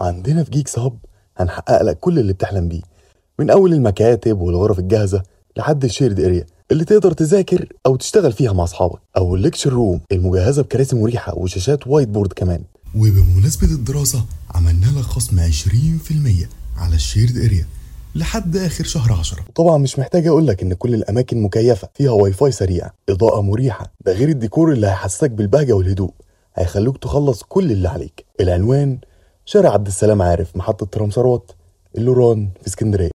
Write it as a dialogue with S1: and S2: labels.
S1: عندنا في جيكس هاب هنحقق لك كل اللي بتحلم بيه من أول المكاتب والغرف الجاهزة لحد الشيرد اريا اللي تقدر تذاكر أو تشتغل فيها مع أصحابك أو الليكشر روم المجهزة بكراسي مريحة وشاشات وايت بورد كمان
S2: وبمناسبة الدراسة عملنا لك خصم 20% على الشيرد اريا لحد آخر شهر عشرة
S1: وطبعا مش محتاج أقول لك إن كل الأماكن مكيفة فيها واي فاي سريع إضاءة مريحة ده غير الديكور اللي هيحسسك بالبهجة والهدوء هيخلوك تخلص كل اللي عليك العنوان شارع عبد السلام عارف محطة ترام ثروت اللوران في اسكندرية